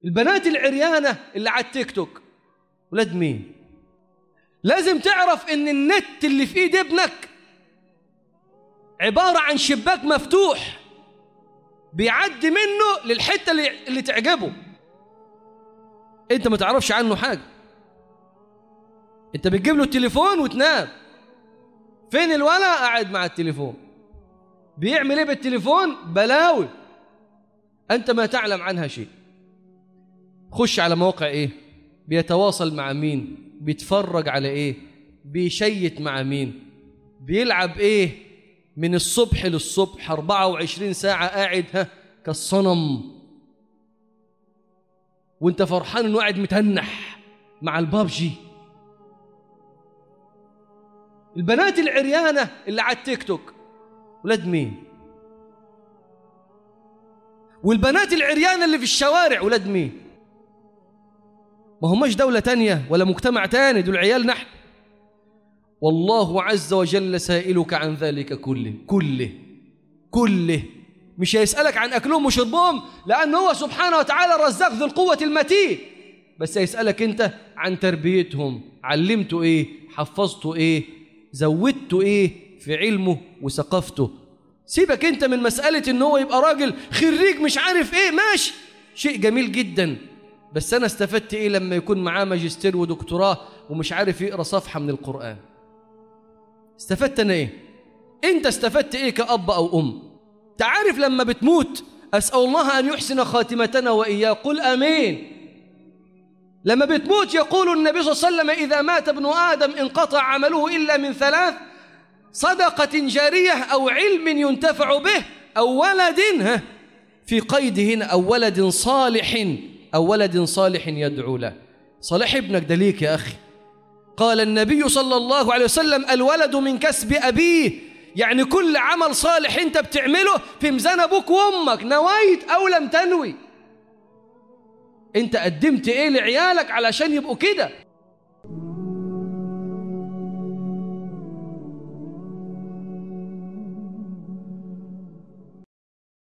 البنات العريانة اللي على التيك توك ولاد مين لازم تعرف ان النت اللي في ايد ابنك عبارة عن شباك مفتوح بيعدي منه للحتة اللي, اللي تعجبه انت ما تعرفش عنه حاجة انت بتجيب له التليفون وتنام فين الولا قاعد مع التليفون بيعمل ايه بالتليفون بلاوي انت ما تعلم عنها شيء خش على موقع ايه بيتواصل مع مين بيتفرج على ايه بيشيت مع مين بيلعب ايه من الصبح للصبح 24 ساعة قاعد ها كالصنم وانت فرحان انه قاعد متنح مع البابجي البنات العريانة اللي على التيك توك ولاد مين والبنات العريانة اللي في الشوارع ولاد مين ما هماش دولة تانية ولا مجتمع تاني دول عيال نحن والله عز وجل سائلك عن ذلك كله كله كله مش هيسألك عن أكلهم وشربهم لأنه هو سبحانه وتعالى الرزاق ذو القوة المتين بس هيسألك أنت عن تربيتهم علمته إيه حفظته إيه زودته إيه في علمه وثقافته سيبك أنت من مسألة إن هو يبقى راجل خريج مش عارف إيه ماشي شيء جميل جدا بس أنا استفدت إيه لما يكون معاه ماجستير ودكتوراه ومش عارف يقرأ صفحة من القرآن استفدت أنا إيه أنت استفدت إيه كأب أو أم تعرف لما بتموت أسأل الله أن يحسن خاتمتنا وإياه قل أمين لما بتموت يقول النبي صلى الله عليه وسلم إذا مات ابن آدم انقطع عمله إلا من ثلاث صدقة جارية أو علم ينتفع به أو ولد ها في قيد هنا أو ولد صالح أو ولد صالح يدعو له صالح ابنك ده ليك يا أخي قال النبي صلى الله عليه وسلم الولد من كسب أبيه يعني كل عمل صالح انت بتعمله في ميزان ابوك وامك نويت او لم تنوي انت قدمت ايه لعيالك علشان يبقوا كده